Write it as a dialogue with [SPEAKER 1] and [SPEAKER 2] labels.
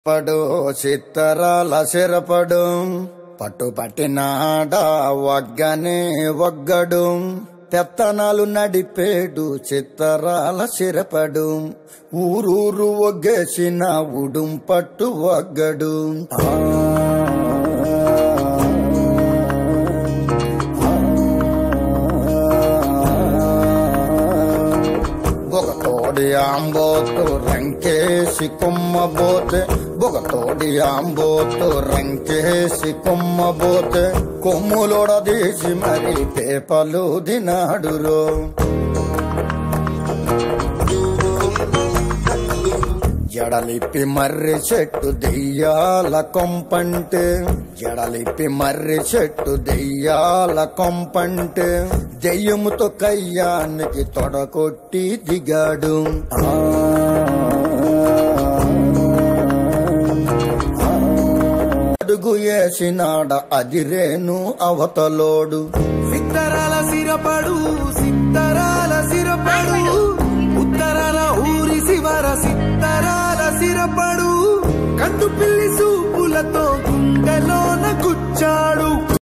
[SPEAKER 1] పడు చిత్తరాల సిరపడు పట్టు పట్టినాడ వగ్గనే వగ్గడు పెత్తనాలు నడిపేడు చిత్తరాల సిరపడు ఊరూరు ఒగ్గేసిన ఉడుం పట్టు వగ్గడు ఆ ఒక తోడి ఆంబోతు రంకేసి కొమ్మబోతే ఒక తోడి ఆంబోతు రంకేసి కొమ్మబోతే కొమ్ములోడదీసి మరి పేపలు దినాడురో జడలిప్పి మర్రి చెట్టు దెయ్యాల కొంపంటే జడలిప్పి మర్రి చెట్టు దెయ్యాల కొంపంటే దెయ్యముతో కయ్యానికి తొడకొట్టి దిగాడు ఆ అడుగు వేసినాడ అదిరేను అవతలోడు
[SPEAKER 2] సిత్తరాల సిరపడు సిత్తరాల సిరపడు ఉత్తరాల ఊరి శివర సిత్తరాల సిరపడు కందు పిల్లి సూపులతో గుండెలోన గుచ్చాడు